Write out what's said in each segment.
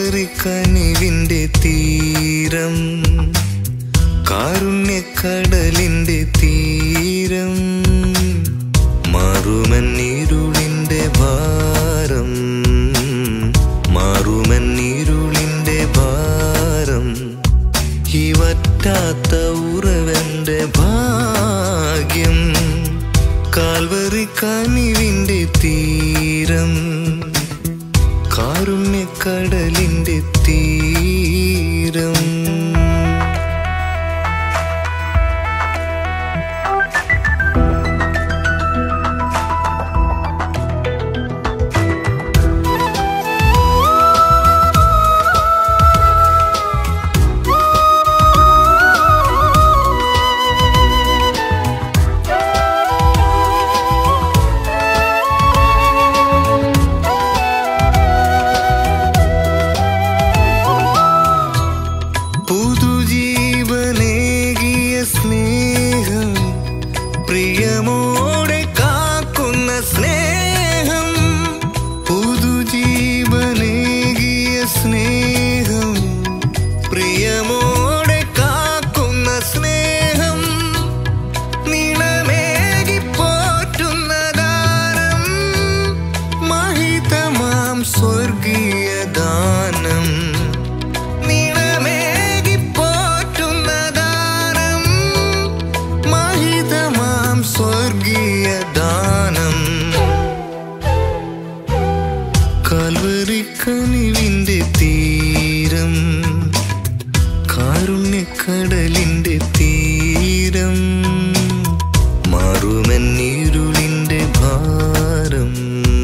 Calvary കനിവിന്റെ തീരം കാരുണ്യക്കടലിന്റെ തീരം മാറുമന്നീരുളിന്റെ ഭാരം മാറുമന്നീരുളിന്റെ ഭാരം ഈ വറ്റാത്ത ഉറവന്റെ ഭാഗ്യം കാൽവറി കനിവിന്റെ തീരം കാരുണ്യക്കടലിന്റെ തീരം പുതുജീവനേകിയ സ്നേഹം പ്രിയമോടെ കാക്കുന്ന സ്നേഹം പുതുജീവനേകിയ സ്നേഹം പ്രിയമോടെ കാക്കുന്ന സ്നേഹം നിണമേകി പോറ്റുന്ന ദാനം മഹിതമാം സ്വർഗീയ ദാനം നിണമേകി പോറ്റുന്ന ദാനം മഹിതമാം സ്വർഗീയ ദാനം കാൽവറിക്കനിവിന്റെ തീരം കാരുണ്യക്കടലിന്റെ തീരം മാറുമെന്നീരുളിന്റെ ഭാരം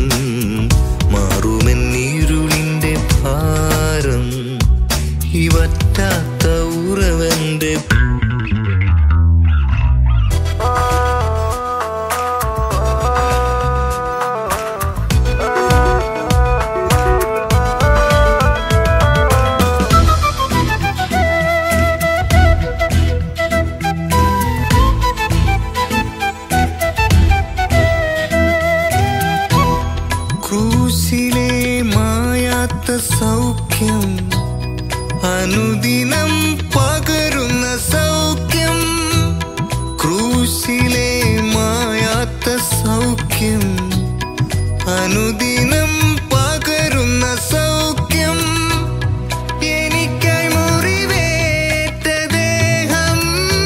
മാറുമെന്നീരുളിന്റെ ഭാരം ഈ വറ്റാത്ത ഉറവന്റെ ക്രൂശിലെ മായാത്ത സൗഖ്യം അനുദിനം പകരുന്ന സൗഖ്യം ക്രൂശിലെ മായാത്ത സൗഖ്യം അനുദിനം പകരുന്ന സൗഖ്യം എനിക്കായി മുറിവേറ്റ ദേഹം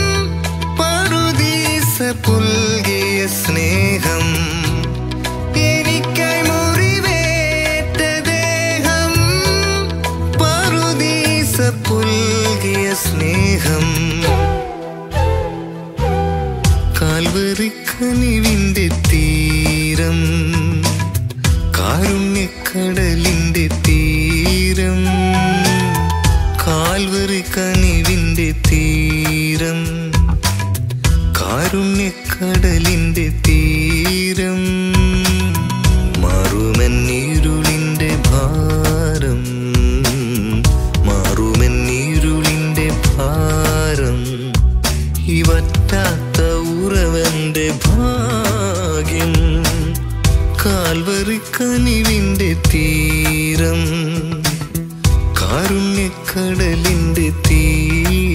പറുദീസ പുൽകിയ സ്നേഹം എനിക്കായി മുറിവേറ്റ ദേഹം പറുദീസ പുൽകിയ സ്നേഹം കാൽവറിക്കനിവിന്റെ തീരം കാരുണ്യക്കടലിന്റെ തീരം കാൽവറിക്കനിവിന്റെ തീരം കാരുണ്യക്കടലിന്റെ തീരം മാറുമെന്നീരുളിന്റെ ഭാരം മാറുമെന്നീരുളിന്റെ ഭാരം ഈ വറ്റാത്ത ഉറവന്റെ ഭാഗ്യം കാൽവറിക്കനിവിന്റെ തീരം കാരുണ്യക്കടലിന്റെ തീരം